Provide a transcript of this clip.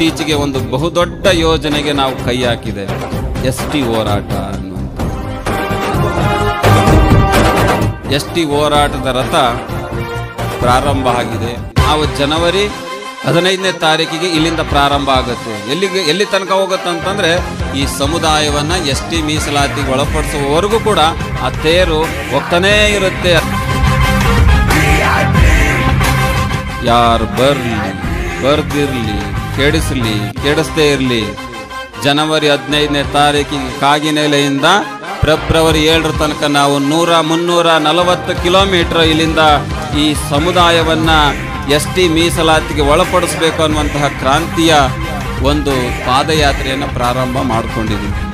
ಇತ್ತೀಚೆಗೆ ಒಂದು ಬಹುದೊಡ್ಡ ಯೋಜನೆಗೆ ನಾವು ಕೈ ಹಾಕಿದ್ದೇವೆ ಎಸ್ ಟಿ ಹೋರಾಟ ಅನ್ನುವಂಥ ಎಸ್ ಟಿ ಹೋರಾಟದ ರಥ ಪ್ರಾರಂಭ ಆಗಿದೆ ನಾವು ಜನವರಿ ಹದಿನೈದನೇ ತಾರೀಕಿಗೆ ಇಲ್ಲಿಂದ ಪ್ರಾರಂಭ ಆಗುತ್ತೆ ಎಲ್ಲಿಗೆ ಎಲ್ಲಿ ತನಕ ಹೋಗುತ್ತೆ ಅಂತಂದ್ರೆ ಈ ಸಮುದಾಯವನ್ನ ಎಸ್ ಟಿ ಮೀಸಲಾತಿಗೆ ಒಳಪಡಿಸುವವರೆಗೂ ಕೂಡ ಆ ತೇರು ಹೋಗ್ತಾನೇ ಇರುತ್ತೆ ಯಾರು ಬರ್ಲಿ ಬರ್ದಿರ್ಲಿ ಕೆಡಿಸ್ಲಿ ಕೆಡಿಸ್ದೇ ಇರಲಿ ಜನವರಿ ಹದಿನೈದನೇ ತಾರೀಕಿಗೆ ಕಾಗಿನೆಲೆಯಿಂದ ಫೆಬ್ರವರಿ ಏಳರ ತನಕ ನಾವು ನೂರ ಮುನ್ನೂರ ನಲವತ್ತು ಕಿಲೋಮೀಟರ್ ಇಲ್ಲಿಂದ ಈ ಸಮುದಾಯವನ್ನ ಎಸ್ ಟಿ ಮೀಸಲಾತಿಗೆ ಒಳಪಡಿಸಬೇಕು ಅನ್ನುವಂತಹ ಕ್ರಾಂತಿಯ ಒಂದು ಪಾದಯಾತ್ರೆಯನ್ನು ಪ್ರಾರಂಭ ಮಾಡಿಕೊಂಡಿದ್ದೀವಿ